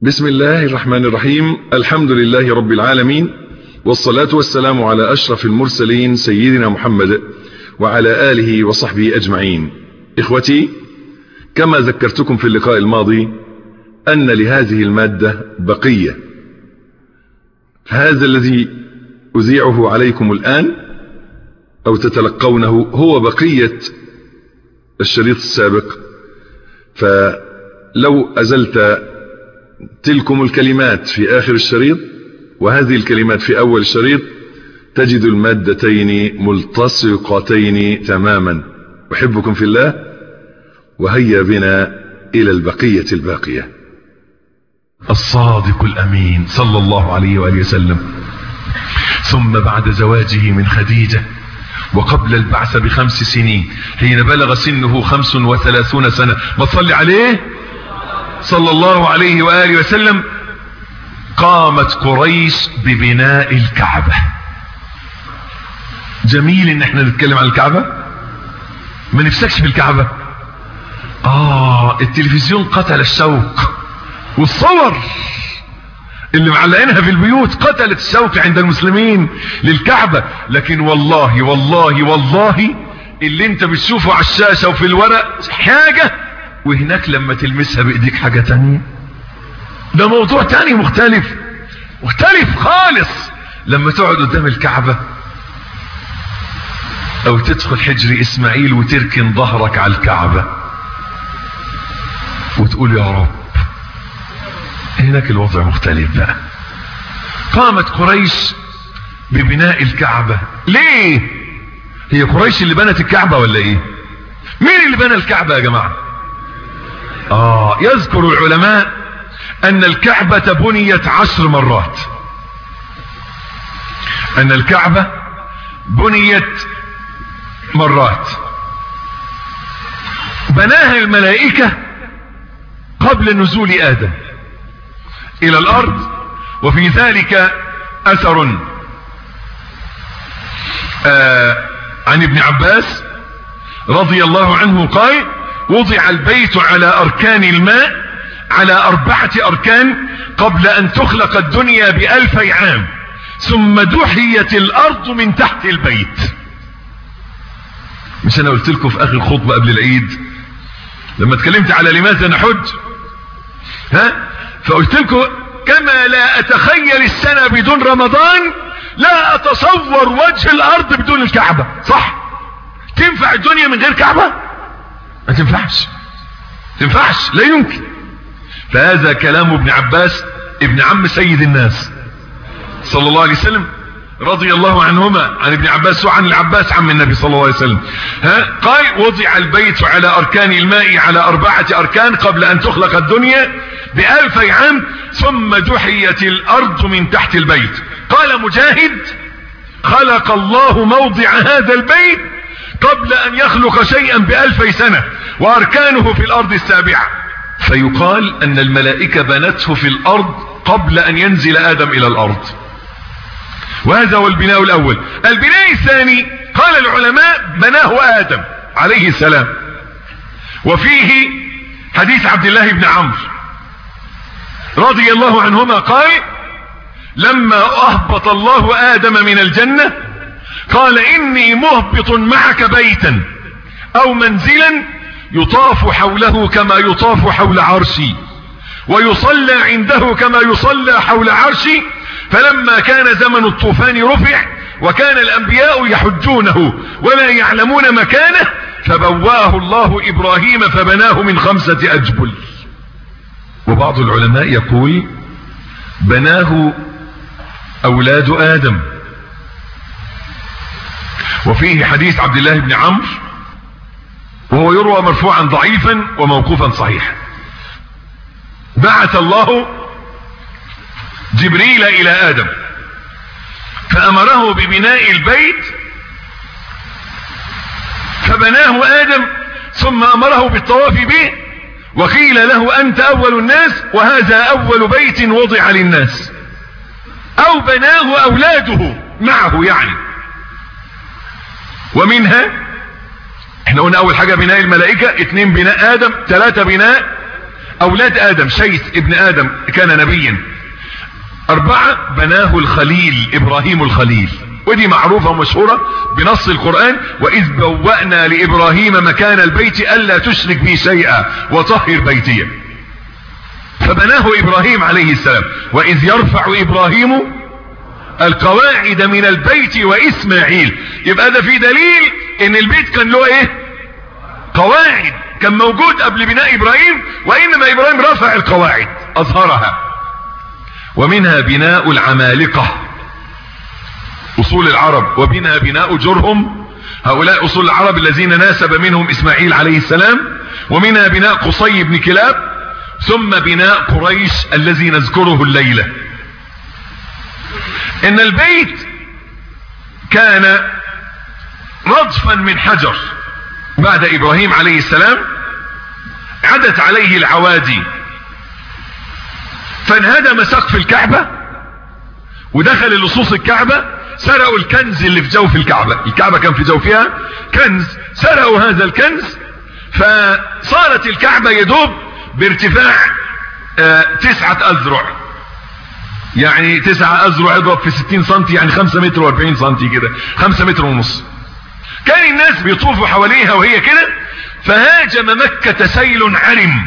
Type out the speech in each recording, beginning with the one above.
بسم الله الرحمن الرحيم الحمد لله رب العالمين والصلاة والسلام على أشرف المرسلين سيدنا محمد وعلى آله وصحبه أجمعين إخوتي كما ذكرتكم في اللقاء الماضي أن لهذه المادة بقية هذا الذي أذيعه عليكم الآن أو تتلقونه هو بقية الشريط السابق فلو أزلت تلكم الكلمات في آخر الشريط وهذه الكلمات في أول الشريط تجد المادتين ملتصقتين تماما أحبكم في الله وهيا بنا إلى البقية الباقية الصادق الأمين صلى الله عليه وآله وسلم ثم بعد زواجه من خديجة وقبل البعث بخمس سنين حين بلغ سنه خمس وثلاثون سنة ما تصلي عليه صلى الله عليه وآله وسلم قامت قريش ببناء الكعبة جميل ان احنا نتكلم عن الكعبة ما نفسكش في الكعبة اه التلفزيون قتل الشوق والصور اللي معلقينها في البيوت قتلت الشوق عند المسلمين للكعبة لكن والله والله والله اللي انت بتشوفه على الشاشة وفي الورق حاجة وهناك لما تلمسها بايديك حاجة تانية ده موضوع تاني مختلف مختلف خالص لما تقعد قدام الكعبة او تدخل حجر اسماعيل وتركن ظهرك على الكعبة وتقول يا رب هناك الوضع مختلف بقى قامت قريش ببناء الكعبة ليه هي قريش اللي بنت الكعبة ولا ايه مين اللي بنى الكعبة يا جماعة اه يذكر العلماء ان الكعبة بنيت عشر مرات ان الكعبة بنيت مرات بناها الملائكة قبل نزول ادم الى الارض وفي ذلك اثر آه عن ابن عباس رضي الله عنه قال وضع البيت على اركان الماء على اربعة اركان قبل ان تخلق الدنيا بالفي عام ثم دحيت الارض من تحت البيت مش انا قلت لكم في اخر خطبة قبل العيد لما اتكلمت على لماذا نحج ها فقلت لكم كما لا اتخيل السنة بدون رمضان لا اتصور وجه الارض بدون الكعبة صح تنفع الدنيا من غير كعبة ما تنفعش تنفعش لا يمكن فهذا كلام ابن عباس ابن عم سيد الناس صلى الله عليه وسلم رضي الله عنهما عن ابن عباس وعن العباس عم النبي صلى الله عليه وسلم ها قال وضع البيت على اركان الماء على اربعة اركان قبل ان تخلق الدنيا بألفي عام ثم دحيت الارض من تحت البيت قال مجاهد خلق الله موضع هذا البيت قبل ان يخلق شيئا بألفي سنة واركانه في الارض السابعة فيقال ان الملائكة بنته في الارض قبل ان ينزل ادم الى الارض وهذا هو البناء الاول البناء الثاني قال العلماء بناه ادم عليه السلام وفيه حديث عبد الله بن عمرو رضي الله عنهما قال لما اهبط الله ادم من الجنة قال اني مهبط معك بيتا او منزلا يطاف حوله كما يطاف حول عرشي ويصلى عنده كما يصلى حول عرشي فلما كان زمن الطوفان رفع وكان الانبياء يحجونه ولا يعلمون مكانه فبواه الله ابراهيم فبناه من خمسة اجبل وبعض العلماء يقول بناه اولاد ادم وفيه حديث عبد الله بن عمرو وهو يروى مرفوعا ضعيفا وموقوفا صحيحا بعث الله جبريل الى ادم فامره ببناء البيت فبناه ادم ثم امره بالطواف به وقيل له انت اول الناس وهذا اول بيت وضع للناس او بناه اولاده معه يعني ومنها احنا قلنا اول حاجة بناء الملائكة اتنين بناء ادم ثلاثة بناء اولاد ادم شيث ابن ادم كان نبيا اربعة بناه الخليل ابراهيم الخليل ودي معروفة ومشهورة بنص القرآن واذ بوأنا لابراهيم مكان البيت الا تشرك بي شيئا وطهر بيتي فبناه ابراهيم عليه السلام واذ يرفع ابراهيم القواعد من البيت واسماعيل يبقى ده في دليل ان البيت كان له ايه قواعد كان موجود قبل بناء ابراهيم وانما ابراهيم رفع القواعد اظهرها ومنها بناء العمالقة اصول العرب ومنها بناء جرهم هؤلاء اصول العرب الذين ناسب منهم اسماعيل عليه السلام ومنها بناء قصي بن كلاب ثم بناء قريش الذي نذكره الليلة ان البيت كان رضفا من حجر بعد ابراهيم عليه السلام عدت عليه العوادي فانهدم سقف الكعبة ودخل اللصوص الكعبة سرقوا الكنز اللي في جوف الكعبة الكعبة كان في جوفها كنز سرقوا هذا الكنز فصارت الكعبة يدوب بارتفاع آه تسعة اذرع يعني تسعة اذرع يضرب في ستين سنتي يعني خمسة متر واربعين سنتي كده خمسة متر ونص كان الناس بيطوفوا حواليها وهي كده فهاجم مكة سيل عرم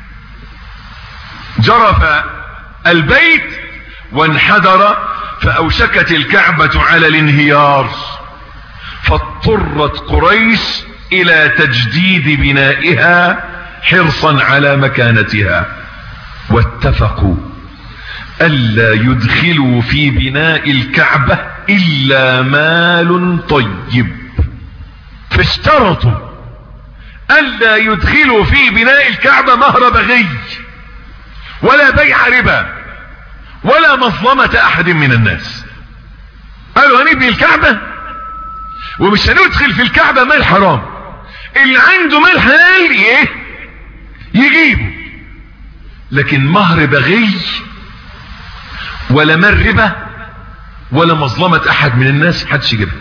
جرف البيت وانحدر فاوشكت الكعبة على الانهيار فاضطرت قريش الى تجديد بنائها حرصا على مكانتها واتفقوا الا يدخلوا في بناء الكعبة الا مال طيب فاشترطوا الا يدخلوا في بناء الكعبة مهر بغي ولا بيع ربا ولا مظلمة احد من الناس قالوا هنبني الكعبة ومش هندخل في الكعبة مال حرام اللي عنده مال حلال ايه يجيبه لكن مهر بغي ولا مال ربا ولا مظلمة احد من الناس حدش يجيبها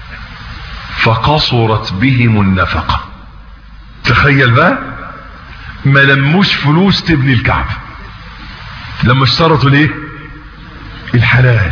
فقصرت بهم النفقة تخيل بقى ما لموش فلوس تبني الكعبة لما اشترطوا ليه الحلال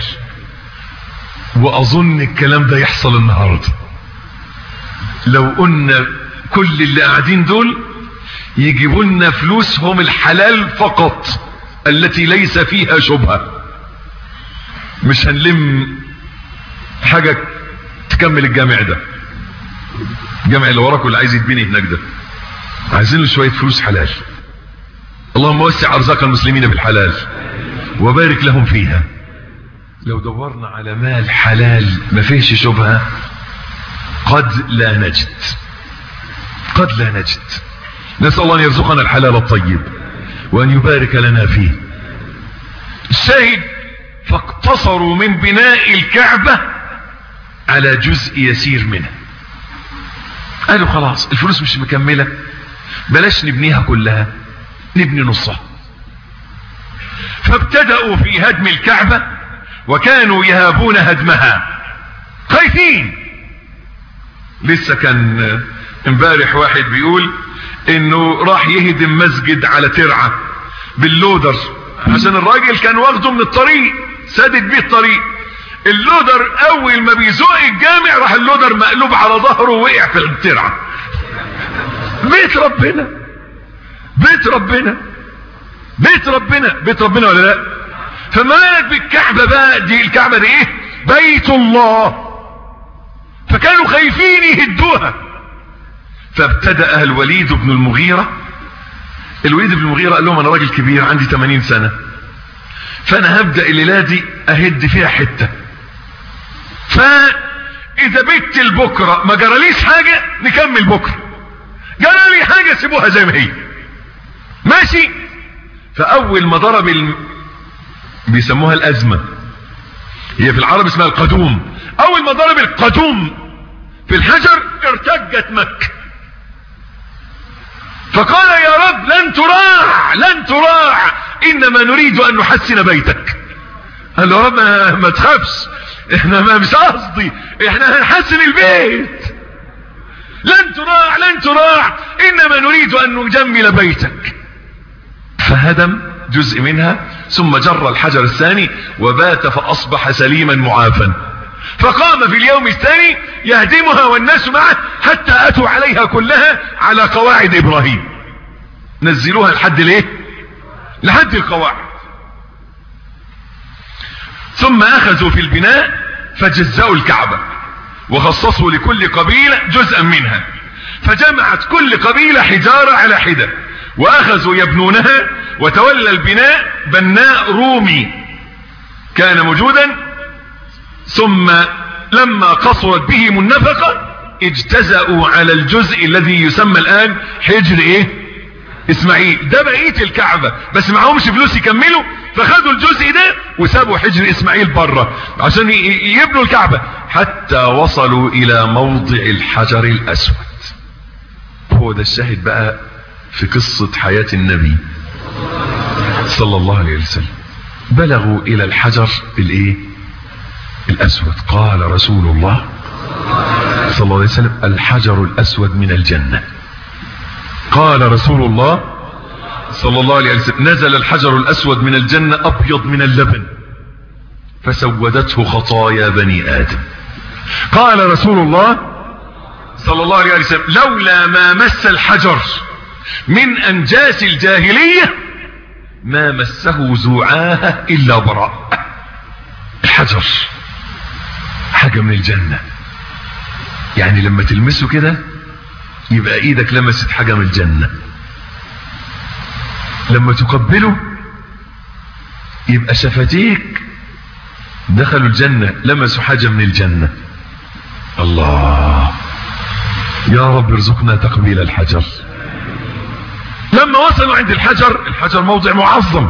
واظن الكلام ده يحصل النهاردة لو قلنا كل اللي قاعدين دول يجيبوا لنا فلوسهم الحلال فقط التي ليس فيها شبهة مش هنلم حاجة تكمل الجامع ده الجامع اللي وراك واللي عايز يتبني هناك ده عايزين له شوية فلوس حلال اللهم وسع ارزاق المسلمين بالحلال وبارك لهم فيها لو دورنا على مال حلال ما فيهش شبهة قد لا نجد قد لا نجد نسأل الله ان يرزقنا الحلال الطيب وان يبارك لنا فيه الشاهد فاقتصروا من بناء الكعبة على جزء يسير منها قالوا خلاص الفلوس مش مكملة بلاش نبنيها كلها نبني نصها فابتدأوا في هدم الكعبة وكانوا يهابون هدمها خايفين لسه كان امبارح واحد بيقول انه راح يهدم مسجد على ترعة باللودر عشان الراجل كان واخده من الطريق سادد بيه الطريق اللودر اول ما بيزوق الجامع راح اللودر مقلوب على ظهره ووقع في الترعة بيت ربنا بيت ربنا بيت ربنا بيت ربنا ولا لا فمالك بالكعبة بقى دي الكعبة دي ايه بيت الله فكانوا خايفين يهدوها فابتدأ الوليد بن المغيرة الوليد بن المغيرة قال لهم انا راجل كبير عندي 80 سنة فانا هبدأ الليلة دي اهد فيها حتة فاذا بيت البكرة ما جراليش حاجة نكمل بكرة جرالي حاجة سيبوها زي ما هي ماشي فاول ما ضرب الم... بيسموها الازمة هي في العرب اسمها القدوم اول ما ضرب القدوم في الحجر ارتجت مكة فقال يا رب لن تراع لن تراع انما نريد ان نحسن بيتك قال له يا رب ما, ما تخافش احنا ما مش قصدي احنا هنحسن البيت لن تراع لن تراع انما نريد ان نجمل بيتك فهدم جزء منها ثم جر الحجر الثاني وبات فأصبح سليما معافا فقام في اليوم الثاني يهدمها والناس معه حتى أتوا عليها كلها على قواعد إبراهيم نزلوها لحد ليه لحد القواعد ثم أخذوا في البناء فجزأوا الكعبة وخصصوا لكل قبيلة جزءا منها فجمعت كل قبيلة حجارة على حدة واخذوا يبنونها وتولى البناء بناء رومي كان موجودا ثم لما قصرت بهم النفقة اجتزأوا على الجزء الذي يسمى الان حجر ايه اسماعيل ده بقية الكعبة بس معهمش فلوس يكملوا فخدوا الجزء ده وسابوا حجر اسماعيل بره عشان يبنوا الكعبة حتى وصلوا الى موضع الحجر الاسود هو ده الشاهد بقى في قصة حياة النبي صلى الله عليه وسلم بلغوا الى الحجر الايه الاسود قال رسول الله صلى الله عليه وسلم الحجر الاسود من الجنة قال رسول الله صلى الله عليه وسلم نزل الحجر الاسود من الجنة ابيض من اللبن فسودته خطايا بني ادم قال رسول الله صلى الله عليه وسلم لولا ما مس الحجر من انجاس الجاهلية ما مسه زعاها الا براء الحجر حاجة من الجنة يعني لما تلمسه كده يبقى ايدك لمست حاجة من الجنة لما تقبله يبقى شفتيك دخلوا الجنة لمسوا حاجة من الجنة الله يا رب ارزقنا تقبيل الحجر لما وصلوا عند الحجر الحجر موضع معظم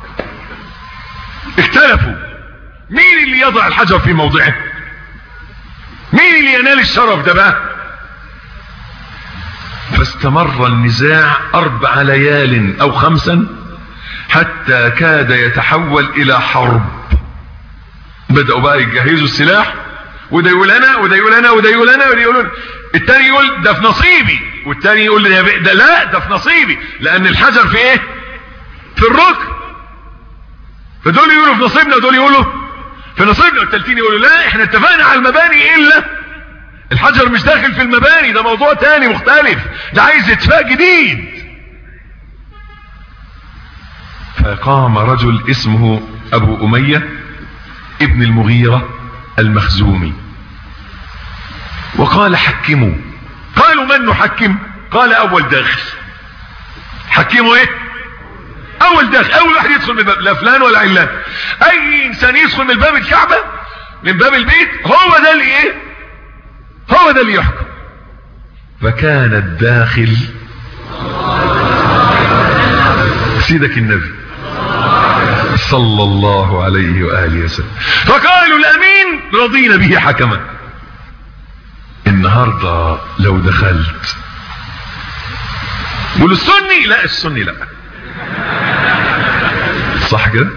اختلفوا مين اللي يضع الحجر في موضعه مين اللي ينال الشرف ده بقى فاستمر النزاع اربع ليال او خمسا حتى كاد يتحول الى حرب بدأوا بقى يجهزوا السلاح وده يقول انا وده يقول انا وده يقول انا وده يقول التاني يقول ده في نصيبي والتاني يقول ده لا ده في نصيبي لان الحجر في ايه في الركن فدول يقولوا في نصيبنا ودول يقولوا في نصيبنا والتالتين يقولوا لا احنا اتفقنا على المباني الا الحجر مش داخل في المباني ده موضوع تاني مختلف ده عايز اتفاق جديد فقام رجل اسمه ابو امية ابن المغيرة المخزومي وقال حكموا قالوا من نحكم قال اول داخل حكموا ايه اول داخل اول واحد يدخل من الباب لا فلان ولا علان اي انسان يدخل من باب الكعبة من باب البيت هو ده اللي ايه هو ده اللي يحكم فكان الداخل سيدك النبي صلى الله عليه وآله وسلم فقالوا الأمين رضينا به حكما النهاردة لو دخلت قولوا السني لا السني لا صح كده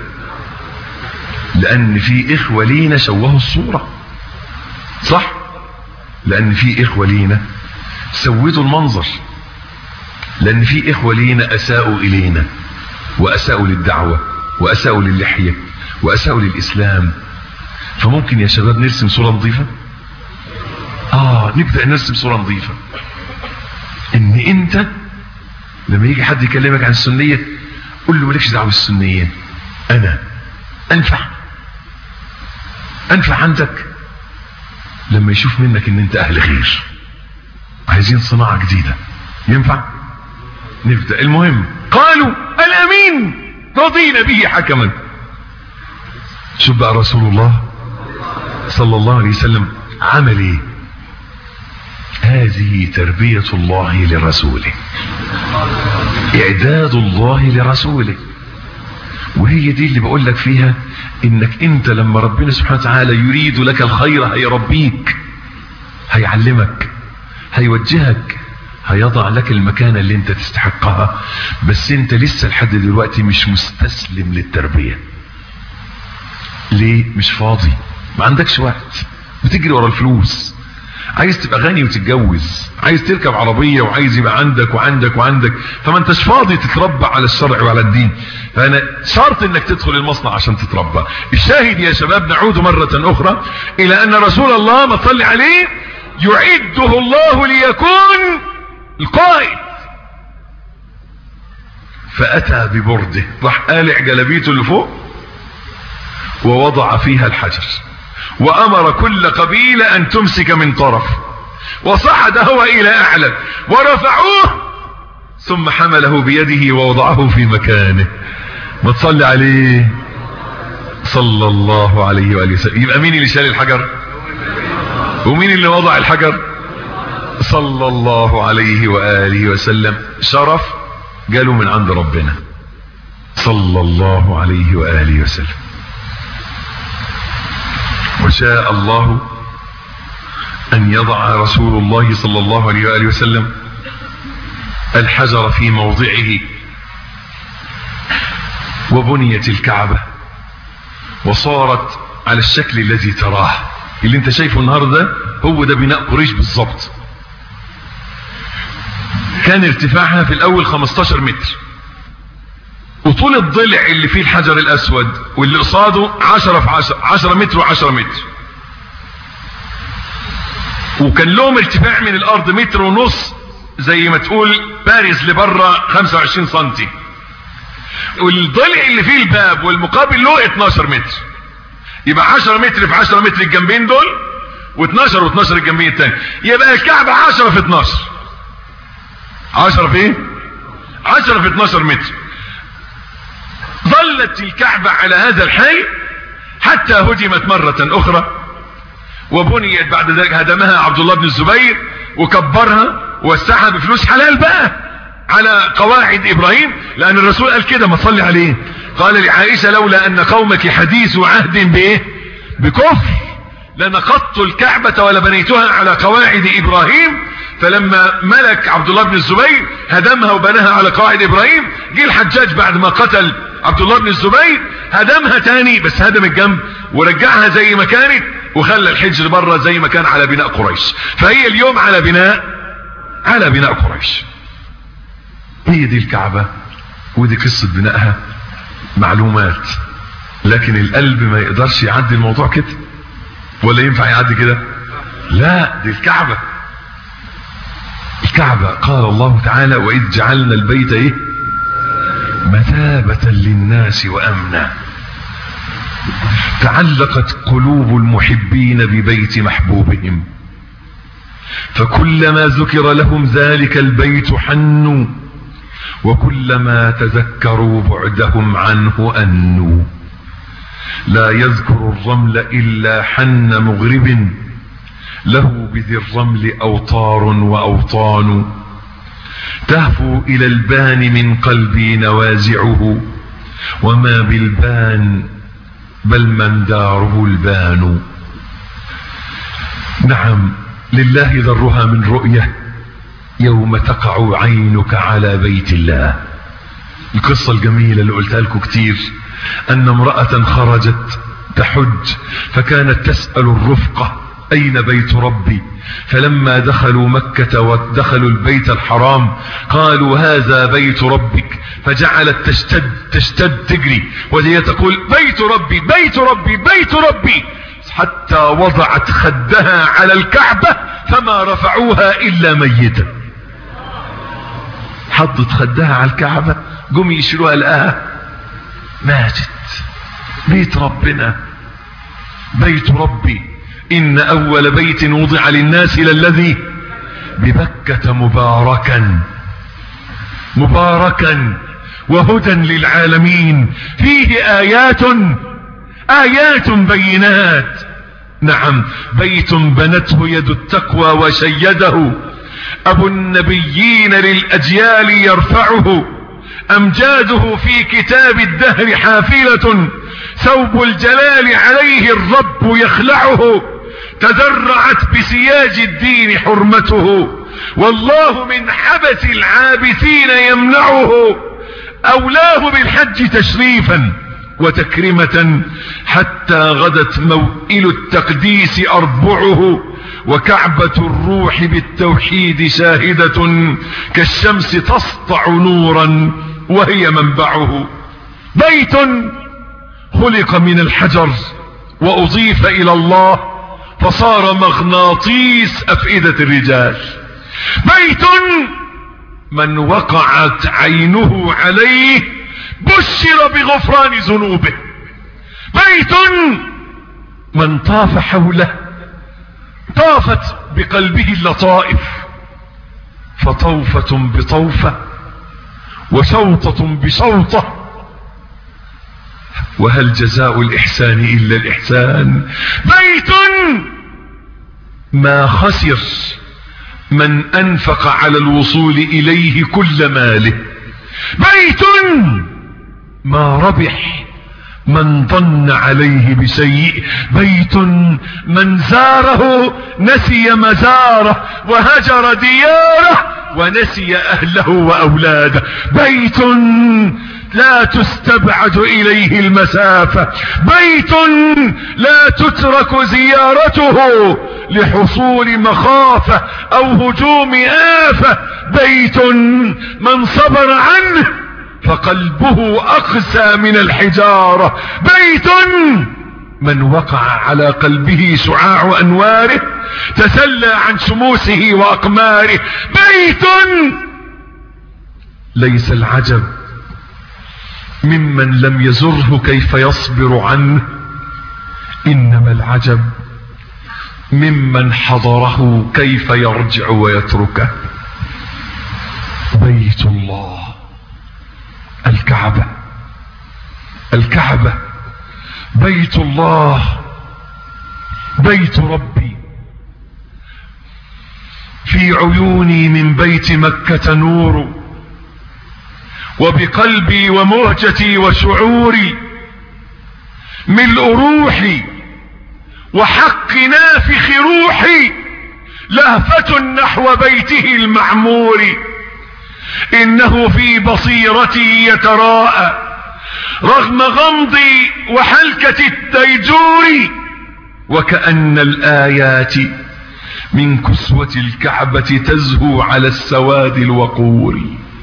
لأن في إخوة لينا شوهوا الصورة صح لأن في إخوة لينا سودوا المنظر لأن في إخوة لينا أساءوا إلينا وأساءوا للدعوة وأساءوا للحية وأساءوا للإسلام فممكن يا شباب نرسم صورة نظيفة آه نبدأ نرسم صورة نظيفة إن أنت لما يجي حد يكلمك عن السنية قول له مالكش دعوة بالسنيين أنا أنفع أنفع عندك لما يشوف منك إن أنت أهل خير عايزين صناعة جديدة ينفع نبدأ المهم قالوا الأمين رضينا به حكما شوف بقى رسول الله صلى الله عليه وسلم عمل ايه هذه تربية الله لرسوله اعداد الله لرسوله وهي دي اللي بقول لك فيها انك انت لما ربنا سبحانه وتعالى يريد لك الخير هيربيك هيعلمك هيوجهك هيضع لك المكانة اللي انت تستحقها بس انت لسه لحد دلوقتي مش مستسلم للتربية ليه مش فاضي ما عندكش وقت بتجري ورا الفلوس عايز تبقى غني وتتجوز عايز تركب عربية وعايز يبقى عندك وعندك وعندك فما انتش فاضي تتربى على الشرع وعلى الدين فانا شرط انك تدخل المصنع عشان تتربى الشاهد يا شباب نعود مرة اخرى الى ان رسول الله ما تصلي عليه يعده الله ليكون القائد فاتى ببرده راح قالع جلبيته اللي فوق ووضع فيها الحجر وامر كل قبيلة ان تمسك من طرف وصعد هو الى اعلى ورفعوه ثم حمله بيده ووضعه في مكانه ما تصلي عليه صلى الله عليه وآله وسلم يبقى مين اللي شال الحجر ومين اللي وضع الحجر صلى الله عليه وآله وسلم شرف قالوا من عند ربنا صلى الله عليه وآله وسلم وشاء الله أن يضع رسول الله صلى الله عليه وآله وسلم الحجر في موضعه وبنيت الكعبة وصارت على الشكل الذي تراه اللي انت شايفه النهاردة هو ده بناء قريش بالظبط كان ارتفاعها في الاول 15 متر وطول الضلع اللي فيه الحجر الاسود واللي قصاده 10 في 10 10 متر و10 متر وكان لهم ارتفاع من الارض متر ونص زي ما تقول بارز لبره 25 سنتي والضلع اللي فيه الباب والمقابل له 12 متر يبقى 10 متر في 10 متر الجنبين دول و12 و12 الجنبين التاني يبقى الكعبة 10 في 12 10 في ايه 10 في 12 متر ظلت الكعبة على هذا الحال حتى هدمت مرة اخرى وبنيت بعد ذلك هدمها عبد الله بن الزبير وكبرها ووسعها بفلوس حلال بقى على قواعد ابراهيم لان الرسول قال كده ما تصلي عليه قال لعائشة لولا ان قومك حديث عهد بايه بكفر لنقضت الكعبة ولبنيتها على قواعد ابراهيم فلما ملك عبد الله بن الزبير هدمها وبناها على قواعد ابراهيم جه الحجاج بعد ما قتل عبد الله بن الزبير هدمها تاني بس هدم الجنب ورجعها زي ما كانت وخلى الحجر بره زي ما كان على بناء قريش فهي اليوم على بناء على بناء قريش هي دي الكعبة ودي قصة بنائها معلومات لكن القلب ما يقدرش يعدي الموضوع كده ولا ينفع يعدي كده لا دي الكعبة الكعبة قال الله تعالى وإذ جعلنا البيت ايه مثابة للناس وأمنا تعلقت قلوب المحبين ببيت محبوبهم فكلما ذكر لهم ذلك البيت حنوا وكلما تذكروا بعدهم عنه أنوا لا يذكر الرمل إلا حن مغرب له بذي الرمل أوطار وأوطان تهفو إلى البان من قلبي نوازعه وما بالبان بل من داره البان نعم لله ذرها من رؤية يوم تقع عينك على بيت الله القصة الجميلة اللي قلتها لكم كتير أن امرأة خرجت تحج فكانت تسأل الرفقة أين بيت ربي فلما دخلوا مكة ودخلوا البيت الحرام قالوا هذا بيت ربك فجعلت تشتد تشتد تجري وهي تقول بيت ربي بيت ربي بيت ربي حتى وضعت خدها على الكعبة فما رفعوها إلا ميتا حطت خدها على الكعبة قم يشيلوها لقاها ماتت بيت ربنا بيت ربي إن أول بيت وضع للناس إلى الذي ببكة مباركا مباركا وهدى للعالمين فيه آيات آيات بينات نعم بيت بنته يد التقوى وشيده أبو النبيين للأجيال يرفعه أمجاده في كتاب الدهر حافلة ثوب الجلال عليه الرب يخلعه تذرعت بسياج الدين حرمته والله من حبس العابثين يمنعه أولاه بالحج تشريفا وتكرمة حتى غدت موئل التقديس أربعه وكعبة الروح بالتوحيد شاهدة كالشمس تسطع نورا وهي منبعه بيت خلق من الحجر وأضيف إلى الله فصار مغناطيس أفئدة الرجال بيت من وقعت عينه عليه بشر بغفران ذنوبه بيت من طاف حوله طافت بقلبه اللطائف فطوفة بطوفة وشوطة بشوطة وهل جزاء الإحسان إلا الإحسان بيت ما خسر من أنفق على الوصول إليه كل ماله بيت ما ربح من ظن عليه بسيء بيت من زاره نسي مزاره وهجر دياره ونسي أهله وأولاده بيت لا تستبعد إليه المسافة بيت لا تترك زيارته لحصول مخافة أو هجوم آفة بيت من صبر عنه فقلبه أقسى من الحجارة بيت من وقع على قلبه شعاع أنواره تسلى عن شموسه وأقماره بيت ليس العجب ممن لم يزره كيف يصبر عنه إنما العجب ممن حضره كيف يرجع ويتركه بيت الله الكعبة الكعبة بيت الله بيت ربي في عيوني من بيت مكة نور وبقلبي ومهجتي وشعوري ملء روحي وحق نافخ روحي لهفة نحو بيته المعمور انه في بصيرتي يتراءى رغم غمضي وحلكة التيجور وكأن الآيات من كسوة الكعبة تزهو على السواد الوقور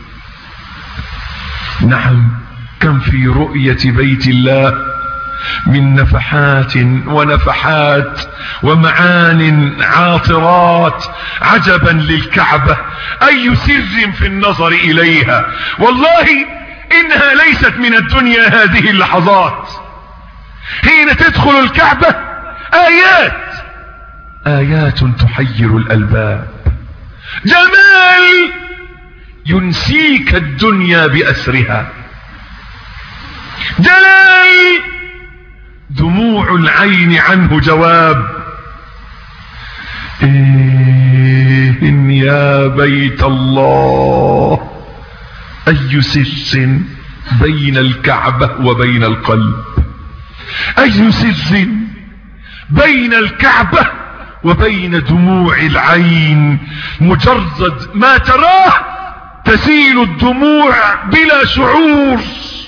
نعم كم في رؤية بيت الله من نفحات ونفحات ومعان عاطرات عجبا للكعبة اي سر في النظر اليها والله انها ليست من الدنيا هذه اللحظات حين تدخل الكعبة ايات ايات تحير الالباب جمال ينسيك الدنيا باسرها جلال دموع العين عنه جواب إن يا بيت الله أي سر بين الكعبة وبين القلب أي سر بين الكعبة وبين دموع العين مجرد ما تراه تسيل الدموع بلا شعور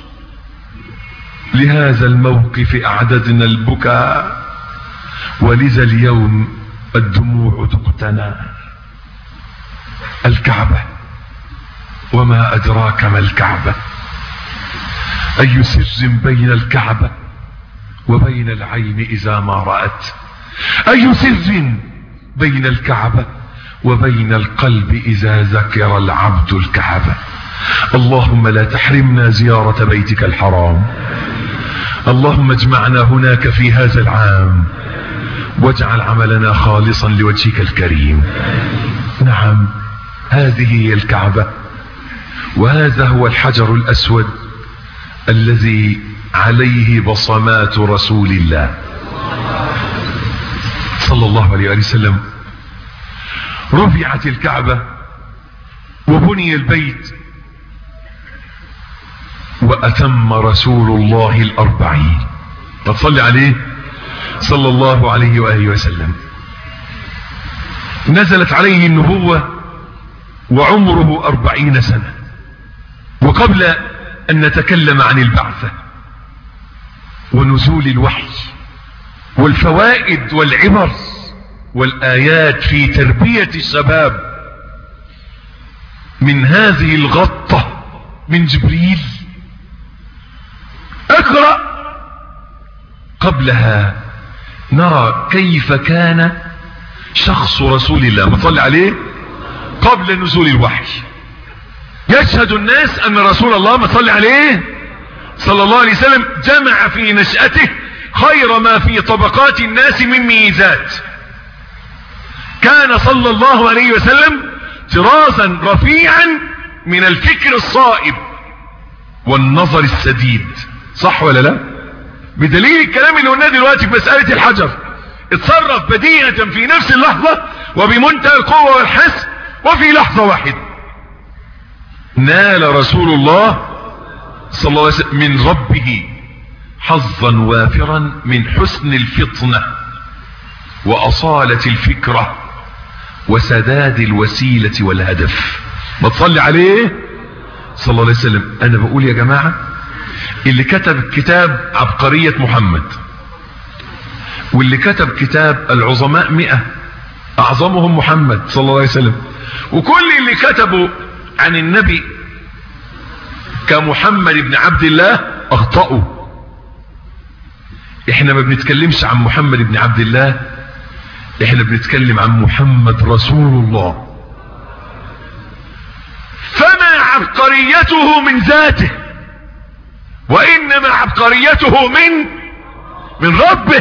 لهذا الموقف اعددنا البكاء ولذا اليوم الدموع تقتنى الكعبة وما ادراك ما الكعبة اي سر بين الكعبة وبين العين اذا ما رأت اي سر بين الكعبة وبين القلب اذا ذكر العبد الكعبة اللهم لا تحرمنا زيارة بيتك الحرام اللهم اجمعنا هناك في هذا العام واجعل عملنا خالصا لوجهك الكريم نعم هذه هي الكعبة وهذا هو الحجر الأسود الذي عليه بصمات رسول الله صلى الله عليه وسلم رفعت الكعبة وبني البيت وأتم رسول الله الأربعين تصلي عليه صلى الله عليه وآله وسلم نزلت عليه النبوة وعمره أربعين سنة وقبل أن نتكلم عن البعثة ونزول الوحي والفوائد والعبر والآيات في تربية الشباب من هذه الغطة من جبريل اقرأ قبلها نرى كيف كان شخص رسول الله ما صلى عليه قبل نزول الوحي يشهد الناس ان رسول الله ما صلى عليه صلى الله عليه وسلم جمع في نشأته خير ما في طبقات الناس من ميزات كان صلى الله عليه وسلم طرازا رفيعا من الفكر الصائب والنظر السديد صح ولا لا بدليل الكلام اللي قلناه دلوقتي في مسألة الحجر اتصرف بديهة في نفس اللحظة وبمنتهى القوة والحس وفي لحظة واحدة نال رسول الله صلى الله عليه وسلم من ربه حظا وافرا من حسن الفطنة وأصالة الفكرة وسداد الوسيلة والهدف ما تصلي عليه صلى الله عليه وسلم انا بقول يا جماعة اللي كتب كتاب عبقرية محمد واللي كتب كتاب العظماء مئة اعظمهم محمد صلى الله عليه وسلم وكل اللي كتبوا عن النبي كمحمد بن عبد الله اخطأوا احنا ما بنتكلمش عن محمد بن عبد الله احنا بنتكلم عن محمد رسول الله فما عبقريته من ذاته وانما عبقريته من من ربه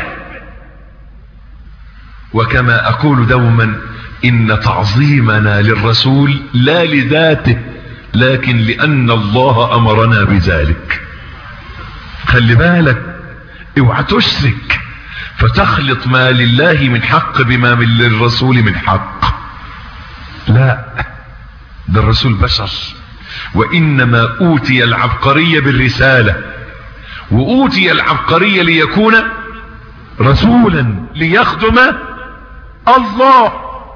وكما اقول دوما ان تعظيمنا للرسول لا لذاته لكن لان الله امرنا بذلك خلي بالك اوعى تشرك فتخلط ما لله من حق بما من للرسول من حق لا ده الرسول بشر وانما اوتي العبقرية بالرسالة واوتي العبقرية ليكون رسولا ليخدم الله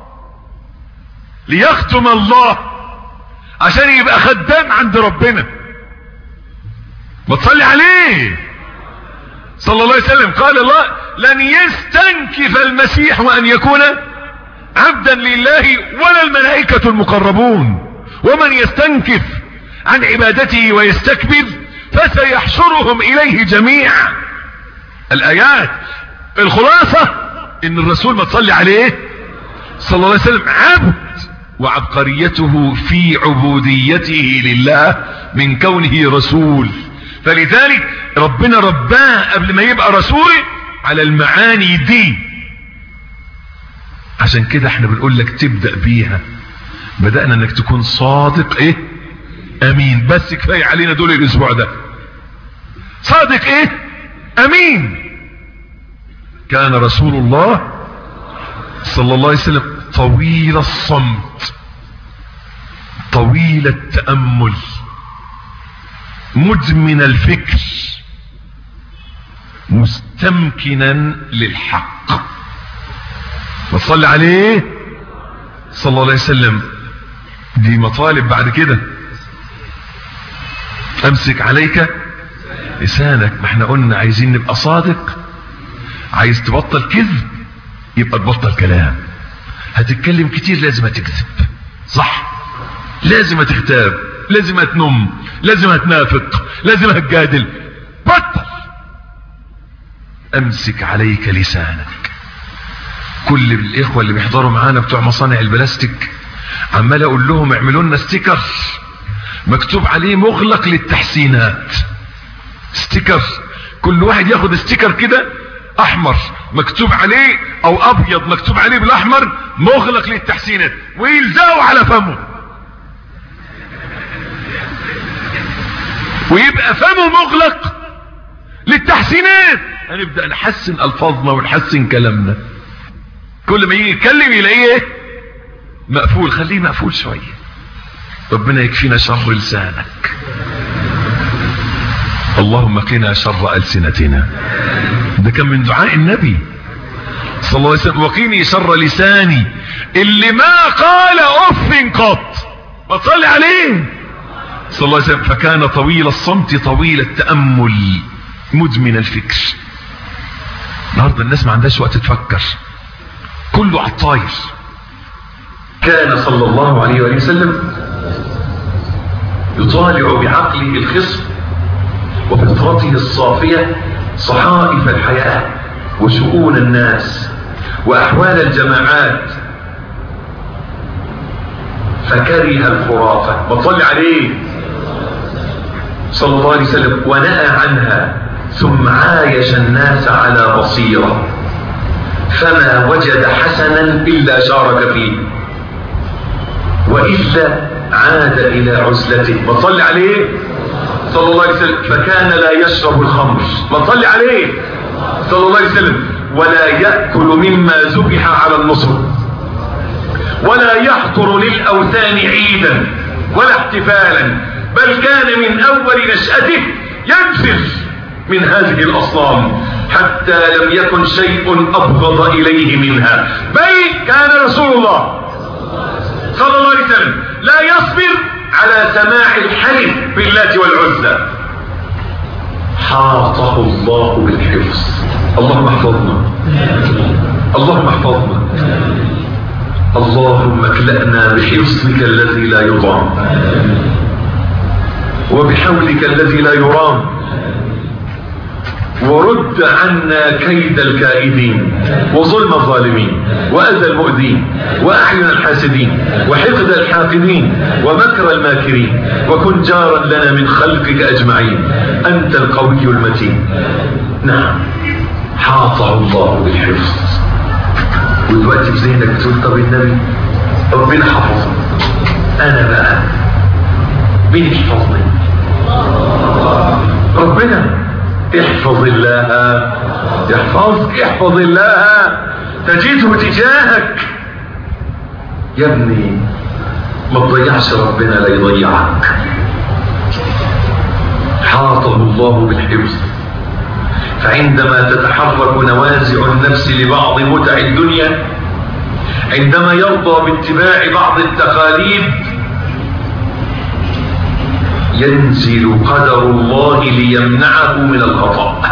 ليخدم الله عشان يبقى خدام عند ربنا ما تصلي عليه صلى الله عليه وسلم قال الله لن يستنكف المسيح وان يكون عبدا لله ولا الملائكة المقربون ومن يستنكف عن عبادته ويستكبر فسيحشرهم اليه جميعا الايات الخلاصة ان الرسول ما تصلي عليه صلى الله عليه وسلم عبد وعبقريته في عبوديته لله من كونه رسول فلذلك ربنا رباه قبل ما يبقى رسول على المعاني دي عشان كده احنا بنقول لك تبدأ بيها بدأنا انك تكون صادق ايه امين بس كفاية علينا دول الاسبوع ده صادق ايه امين كان رسول الله صلى الله عليه وسلم طويل الصمت طويل التأمل مدمن الفكر مستمكنا للحق وصلي عليه صلى الله عليه وسلم دي مطالب بعد كده امسك عليك لسانك ما احنا قلنا عايزين نبقى صادق عايز تبطل كذب يبقى تبطل كلام هتتكلم كتير لازم هتكذب صح لازم هتغتاب لازم هتنم لازم هتنافق لازم هتجادل بطل امسك عليك لسانك كل الاخوة اللي بيحضروا معانا بتوع مصانع البلاستيك عمال اقول لهم اعملوا لنا ستيكر مكتوب عليه مغلق للتحسينات ستيكر كل واحد ياخد ستيكر كده احمر مكتوب عليه او ابيض مكتوب عليه بالاحمر مغلق للتحسينات ويلزقوا على فمه ويبقى فمه مغلق للتحسينات هنبدأ نحسن الفاظنا ونحسن كلامنا كل ما يجي يتكلم يلاقيه ايه مقفول خليه مقفول شوية ربنا يكفينا شر لسانك اللهم قنا شر ألسنتنا ده كان من دعاء النبي صلى الله عليه وسلم وقيني شر لساني اللي ما قال اف قط فصلي عليه صلى الله عليه وسلم فكان طويل الصمت طويل التأمل مدمن الفكر النهارده الناس ما عندهاش وقت تفكر كله على الطاير كان صلى الله عليه وآله وسلم يطالع بعقله الخصب وفطرته الصافية صحائف الحياة وشؤون الناس وأحوال الجماعات فكره الخرافة وصل عليه صلى الله عليه وسلم ونأى عنها ثم عايش الناس على بصيرة فما وجد حسنا إلا شارك فيه وإلا عاد إلى عزلته وصل عليه صلى الله عليه وسلم فكان لا يشرب الخمر وصل عليه صلى الله عليه وسلم ولا يأكل مما ذبح على النصر ولا يحضر للأوثان عيدا ولا احتفالا بل كان من أول نشأته ينفر من هذه الأصنام حتى لم يكن شيء أبغض إليه منها بل كان رسول الله صلى الله عليه وسلم لا يصبر على سماع الحلف بالله والعزى حاطه الله بالحفظ اللهم احفظنا اللهم احفظنا اللهم اكلأنا بحفظك الذي لا يضام وبحولك الذي لا يرام ورد عنا كيد الكائدين وظلم الظالمين وأذى المؤذين وأعين الحاسدين وحقد الحاقدين ومكر الماكرين وكن جارا لنا من خلقك أجمعين أنت القوي المتين نعم حاطه الله بالحفظ ودلوقتي في ذهنك بتقول طب النبي ربنا حفظني أنا بقى مين يحفظني ربنا احفظ الله يحفظك احفظ الله تجده تجاهك يا ابني ما تضيعش ربنا لا يضيعك حاطه الله بالحفظ فعندما تتحرك نوازع النفس لبعض متع الدنيا عندما يرضى باتباع بعض التقاليد ينزل قدر الله ليمنعه من الخطأ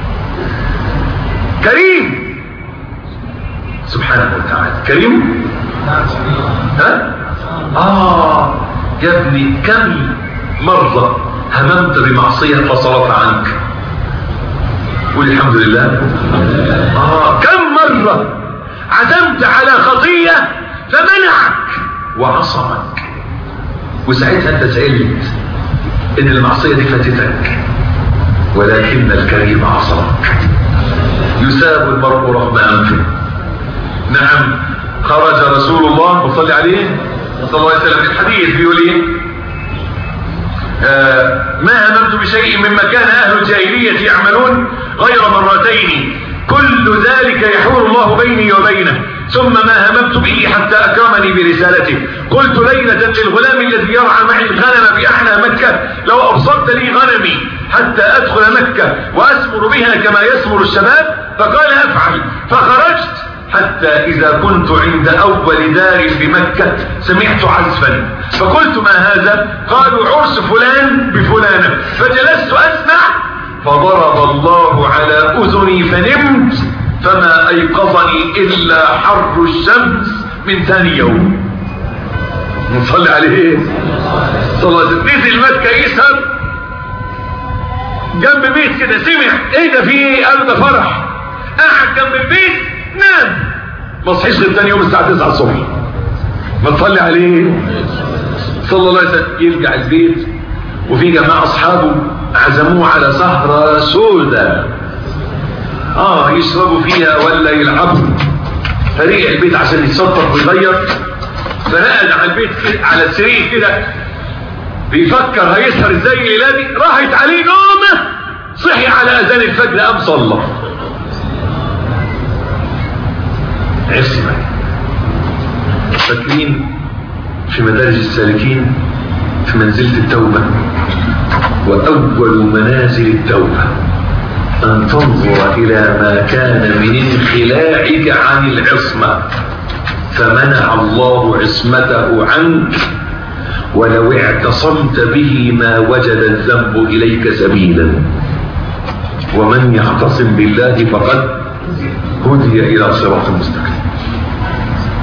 كريم سبحانه وتعالى كريم ها آه يا ابني كم مرة هممت بمعصية فصرف عنك قول الحمد لله آه كم مرة عزمت على خطية فمنعك وعصمك وساعتها انت سألت ان المعصية دي فاتتك ولكن الكريم عصمك يساب المرء رغم انفه نعم خرج رسول الله وصلى عليه صلى الله عليه وسلم الحديث بيقول ايه آه ما هممت بشيء مما كان اهل الجاهلية يعملون غير مرتين كل ذلك يحول الله بيني وبينه ثم ما هممت به حتى أكرمني برسالته قلت ليلة للغلام الذي يرعى معي الغنم في أحلى مكة لو أبصرت لي غنمي حتى أدخل مكة وأسمر بها كما يسمر الشباب فقال أفعل فخرجت حتى إذا كنت عند أول دار بمكة سمعت عزفا فقلت ما هذا قالوا عرس فلان بفلانة فجلست أسمع فضرب الله على أذني فنمت فما أيقظني إلا حر الشمس من ثاني يوم نصلي عليه صلى الله عليه وسلم نزل مكة يسهر جنب بيت كده سمع ايه ده في ايه قالوا ده فرح قعد جنب البيت نام ما صحيش غير ثاني يوم الساعة 9 الصبح ما تصلي عليه صلى الله عليه وسلم يرجع البيت وفي جماعة أصحابه عزموه على سهرة سودة اه يشربوا فيها ولا يلعبوا فريق البيت عشان يتصطف ويغير فرقد على البيت كده على السرير كده بيفكر هيسهر ازاي الليله دي راحت عليه نومه صحي على اذان الفجر قام صلى عصمه فاكرين في مدارج السالكين في منزله التوبه واول منازل التوبه أن تنظر إلى ما كان من انخلاعك عن العصمة فمنع الله عصمته عنك ولو اعتصمت به ما وجد الذنب إليك سبيلا ومن يعتصم بالله فقد هدي إلى صراط مستقيم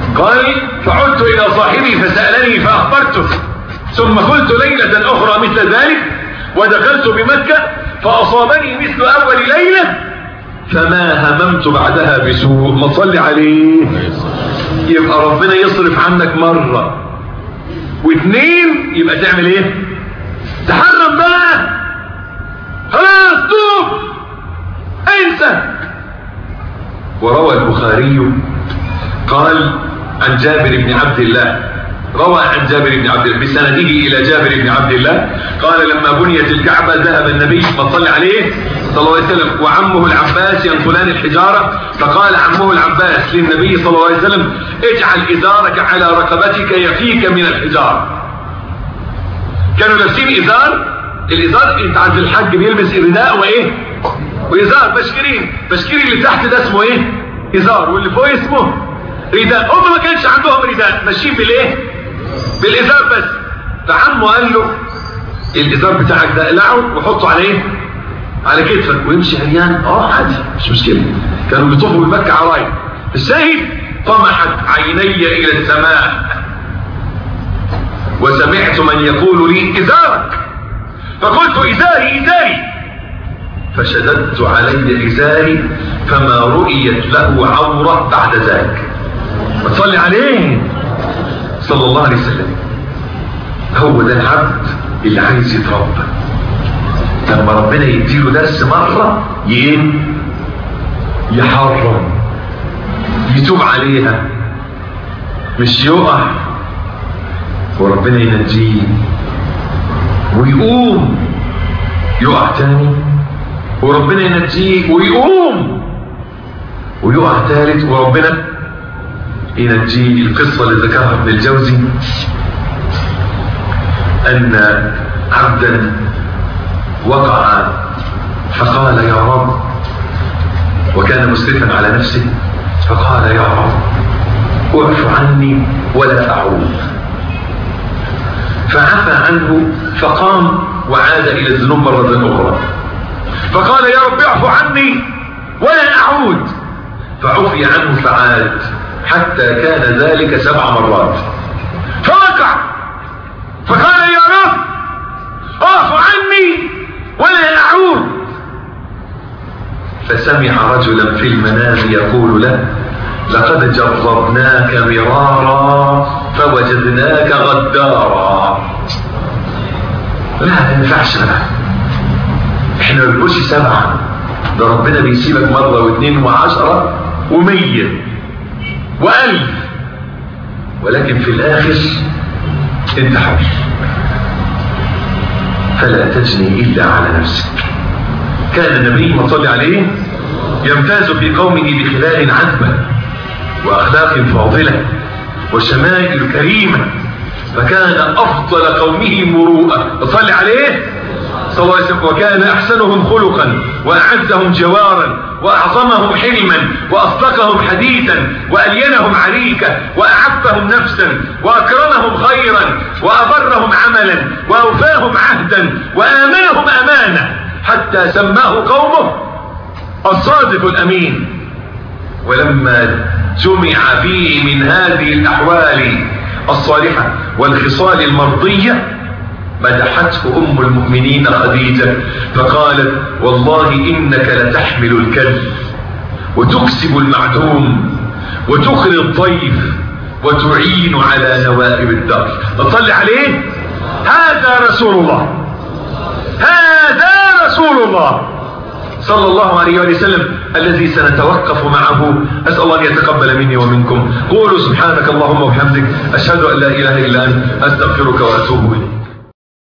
قال فعدت الى صاحبي فسألني فاخبرته ثم قلت ليلة اخرى مثل ذلك ودخلت بمكة فاصابني مثل اول ليلة فما هممت بعدها بسوء ما تصلي عليه يبقى ربنا يصرف عنك مرة واثنين يبقى تعمل ايه تحرم بقى خلاص توب انسى وروى البخاري قال عن جابر بن عبد الله روى عن جابر بن عبد الله بسنده الى جابر بن عبد الله قال لما بنيت الكعبه ذهب النبي صلى عليه صلى الله عليه وسلم وعمه العباس ينقلان الحجاره فقال عمه العباس للنبي صلى الله عليه وسلم اجعل ازارك على رقبتك يفيك من الحجاره كانوا لابسين ازار الازار انت عند الحج بيلبس رداء وايه وازار بشكرين بشكرين اللي تحت ده اسمه ايه ازار واللي فوق اسمه رداء هم ما كانش عندهم رداء ماشيين بالايه بالازار بس فعمه قال له الازار بتاعك ده اقلعه وحطه على ايه على كتفك ويمشي عريان اه عادي مش مشكله كانوا بيطوفوا بمكه عرايا الشاهد طمحت عيني الى السماء وسمعت من يقول لي ازارك فقلت ازاري ازاري فشددت علي ازاري فما رؤيت له عورة بعد ذلك وتصلي عليه صلى الله عليه وسلم هو ده العبد اللي عايز يتربى لما ربنا يديله درس مرة يه يحرم يتوب عليها مش يقع وربنا ينجيه ويقوم يقع تاني وربنا ينجيه ويقوم ويقع ثالث وربنا ينجيه القصة اللي ذكرها ابن الجوزي أن عبدا وقع فقال يا رب وكان مسرفا على نفسه فقال يا رب اعف عني ولا أعود فعفى عنه فقام وعاد إلى الذنوب مرة أخرى فقال يا رب اعف عني ولا أعود فعفي عنه فعاد حتى كان ذلك سبع مرات فوقع فقال يا رب اعف عني ولا أعود فسمع رجلا في المنام يقول له لقد جربناك مرارا فوجدناك غدارا لا ما ينفعش بقى احنا ما بنقولش سبعة ده ربنا بيسيبك مرة واثنين وعشرة ومية وألف ولكن في الآخر انت حر فلا تجني إلا على نفسك كان النبي ما صلى عليه يمتاز في قومه بخلال عذبة وأخلاق فاضلة وشمائل كريمة فكان أفضل قومه مروءة صلى عليه صلى الله عليه وسلم وكان أحسنهم خلقا وأعزهم جوارا وأعظمهم حلما وأصدقهم حديثا وألينهم عريكة وأعفهم نفسا وأكرمهم خيرا وأبرهم عملا وأوفاهم عهدا وآمنهم أمانة حتى سماه قومه الصادق الأمين ولما جمع فيه من هذه الأحوال الصالحة والخصال المرضية مدحته أم المؤمنين خديجة فقالت والله إنك لتحمل الكلب وتكسب المعدوم وتخري الضيف وتعين على نوائب الدار فصل عليه هذا رسول الله هذا رسول الله صلى الله عليه وسلم الذي سنتوقف معه أسأل الله أن يتقبل مني ومنكم قولوا سبحانك اللهم وبحمدك أشهد أن لا إله إلا أنت أستغفرك وأتوب إليك